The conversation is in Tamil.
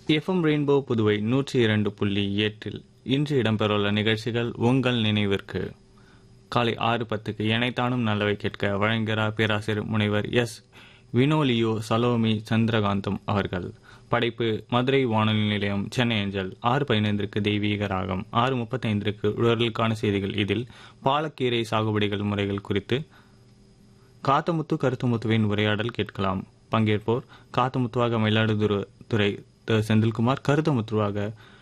எஃப்எம் ரெயின்போ புதுவை நூற்றி இரண்டு புள்ளி எட்டில் இன்று இடம்பெறவுள்ள நிகழ்ச்சிகள் உங்கள் நினைவிற்கு காலை ஆறு பத்துக்கு இணைத்தானும் நல்லவை கேட்க வழங்குகிறார் பேராசிரியர் முனைவர் எஸ் வினோலியோ சலோமி சந்திரகாந்தம் அவர்கள் படைப்பு மதுரை வானொலி நிலையம் சென்னை அஞ்சல் ஆறு பதினைந்திற்கு தெய்வீக ராகம் ஆறு முப்பத்தைந்திற்கு உழவர்களுக்கான செய்திகள் இதில் பாலக்கீரை சாகுபடிகள் முறைகள் குறித்து காத்தமுத்து கருத்துமுத்துவின் உரையாடல் கேட்கலாம் பங்கேற்போர் காத்தமுத்துவாக மயிலாடுதுறை துறை த. செந்தில்குமார் கருத்தமுத்துவாக